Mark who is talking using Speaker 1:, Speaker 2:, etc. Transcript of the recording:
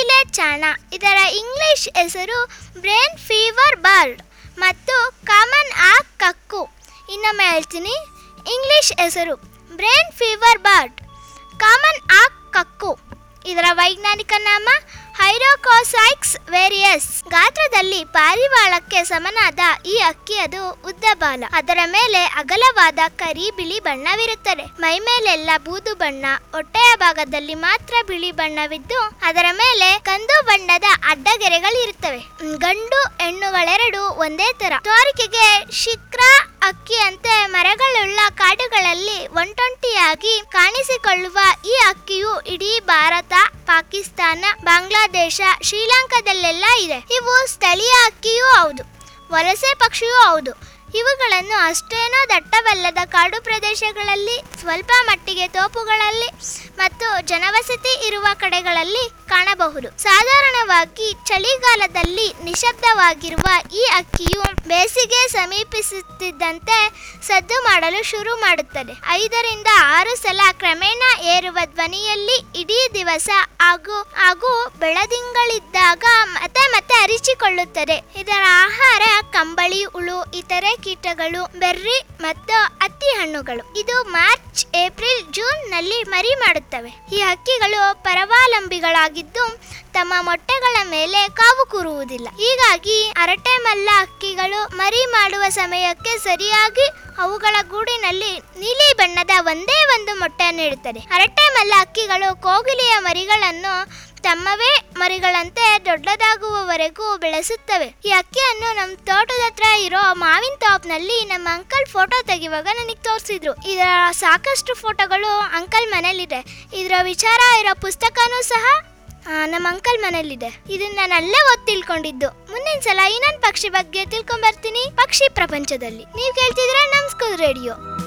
Speaker 1: ಕೋಗಿಲೆ ಚಾಣ ಇದರ ಇಂಗ್ಲಿಷ್ ಹೆಸರು ಬ್ರೇನ್ ಫೀವರ್ ಬರ್ಡ್ ಮತ್ತು ಕಾಮನ್ ಆ ಕಕ್ಕು ಇನ್ನೊಮ್ಮೆ ಹೇಳ್ತೀನಿ ಇಂಗ್ಲಿಷ್ ಹೆಸರು brain fever bird common hawk ಕಕ್ಕು ಇದರ ವೈಜ್ಞಾನಿಕ ನಾಮ ಹೈರೋಕೋಸೈಕ್ಸ್ ವೇರಿಯಸ್ ಗಾತ್ರದಲ್ಲಿ ಪಾರಿವಾಳಕ್ಕೆ ಸಮನಾದ ಈ ಅಕ್ಕಿಯದು ಉದ್ದ ಬಾಲ ಅದರ ಮೇಲೆ ಅಗಲವಾದ ಕರಿ ಬಿಳಿ ಬಣ್ಣವಿರುತ್ತದೆ ಮೈ ಮೇಲೆಲ್ಲ ಬೂದು ಬಣ್ಣ ಹೊಟ್ಟೆಯ ಭಾಗದಲ್ಲಿ ಮಾತ್ರ ಬಿಳಿ ಬಣ್ಣವಿದ್ದು ಅದರ ಮೇಲೆ ಕಂದು ಬಣ್ಣದ ಅಡ್ಡಗೆರೆಗಳಿರುತ್ತವೆ ಗಂಡು ಹೆಣ್ಣುಗಳೆರಡು ಒಂದೇ ತರ ತೋರಿಕೆಗೆ ಶಿಕ್ರ ಅಕ್ಕಿಯಂತೆ ಮರಗಳುಳ್ಳ ಕಾಡುಗಳಲ್ಲಿ ಒಂಟೊಂಟಿಯಾಗಿ ಕಾಣಿಸಿಕೊಳ್ಳುವ ಈ ಅಕ್ಕಿಯು ಇಡೀ ಭಾರತ ಪಾಕಿಸ್ತಾನ ಬಾಂಗ್ಲಾದೇಶ ಶ್ರೀಲಂಕಾದಲ್ಲೆಲ್ಲ ಇದೆ ಇವು ಸ್ಥಳೀಯ ಅಕ್ಕಿಯೂ ಹೌದು ವಲಸೆ ಪಕ್ಷಿಯೂ ಹೌದು ಇವುಗಳನ್ನು ಅಷ್ಟೇನೂ ದಟ್ಟವಲ್ಲದ ಕಾಡು ಪ್ರದೇಶಗಳಲ್ಲಿ ಸ್ವಲ್ಪ ಮಟ್ಟಿಗೆ ತೋಪುಗಳಲ್ಲಿ ಮತ್ತು ಜನವಸತಿ ಇರುವ ಕಡೆಗಳಲ್ಲಿ ಕಾಣಬಹುದು ಸಾಧಾರಣವಾಗಿ ಚಳಿಗಾಲದಲ್ಲಿ ನಿಶಬ್ದವಾಗಿರುವ ಈ ಅಕ್ಕಿಯು ಬೇಸಿಗೆ ಸಮೀಪಿಸುತ್ತಿದ್ದಂತೆ ಸದ್ದು ಮಾಡಲು ಶುರು ಮಾಡುತ್ತದೆ ಐದರಿಂದ ಆರು ಸಲ ಕ್ರಮೇಣ ಏರುವ ಧ್ವನಿಯಲ್ಲಿ ಇಡೀ ದಿವಸ ಹಾಗೂ ಹಾಗೂ ಬೆಳದಿಂಗಳಿದ್ದಾಗ ಮತ್ತೆ ಮತ್ತೆ ಅರಿಚಿಕೊಳ್ಳುತ್ತದೆ ಇದರ ಆಹಾರ ಕಂಬಳಿ ಹುಳು ಇತರೆ ಕೀಟಗಳು ಬೆರ್ರಿ ಮತ್ತು ಹತ್ತಿ ಹಣ್ಣುಗಳು ಇದು ಮಾರ್ಚ್ ಏಪ್ರಿಲ್ ಜೂನ್ ನಲ್ಲಿ ಮರಿ ಮಾಡುತ್ತವೆ ಈ ಹಕ್ಕಿಗಳು ಪರವಾಲಂಬಿಗಳಾಗಿದ್ದು ತಮ್ಮ ಮೊಟ್ಟೆಗಳ ಮೇಲೆ ಕಾವು ಕೂರುವುದಿಲ್ಲ ಹೀಗಾಗಿ ಅರಟೆ ಮಲ್ಲ ಹಕ್ಕಿಗಳು ಮರಿ ಮಾಡುವ ಸಮಯಕ್ಕೆ ಸರಿಯಾಗಿ ಅವುಗಳ ಗೂಡಿನಲ್ಲಿ ನೀಲಿ ಬಣ್ಣದ ಒಂದೇ ಒಂದು ಮೊಟ್ಟೆಯನ್ನು ಇಡುತ್ತದೆ ಅರಟೆ ಮಲ್ಲ ಹಕ್ಕಿಗಳು ಕೋಗಿಲೆಯ ಮರಿಗಳನ್ನು ತಮ್ಮವೇ ಮರಿಗಳಂತೆ ದೊಡ್ಡದಾಗುವವರೆಗೂ ಬೆಳೆಸುತ್ತವೆ ಈ ಅಕ್ಕಿಯನ್ನು ನಮ್ಮ ತೋಟದ ಹತ್ರ ಇರೋ ಮಾವಿನ ಟಾಪ್ನಲ್ಲಿ ನಮ್ಮ ಅಂಕಲ್ ಫೋಟೋ ತೆಗೆಯುವಾಗ ನನಗೆ ತೋರಿಸಿದ್ರು ಇದರ ಸಾಕಷ್ಟು ಫೋಟೋಗಳು ಅಂಕಲ್ ಮನೇಲಿದೆ ಇದರ ವಿಚಾರ ಇರೋ ಪುಸ್ತಕನೂ ಸಹ ಆ, ನಮ್ಮ ಅಂಕಲ್ ಮನೇಲಿದೆ ಇದನ್ನ ನಾನು ಅಲ್ಲೇ ಓದ್ ತಿಳ್ಕೊಂಡಿದ್ದು ಮುಂದಿನ ಸಲ ಇನ್ನೊಂದು ಪಕ್ಷಿ ಬಗ್ಗೆ ತಿಳ್ಕೊಂಬರ್ತೀನಿ ಪಕ್ಷಿ ಪ್ರಪಂಚದಲ್ಲಿ ನೀವು ಕೇಳ್ತಿದ್ರೆ ನಮ್ ಸ್ಕೂಲ್ ರೇಡಿಯೋ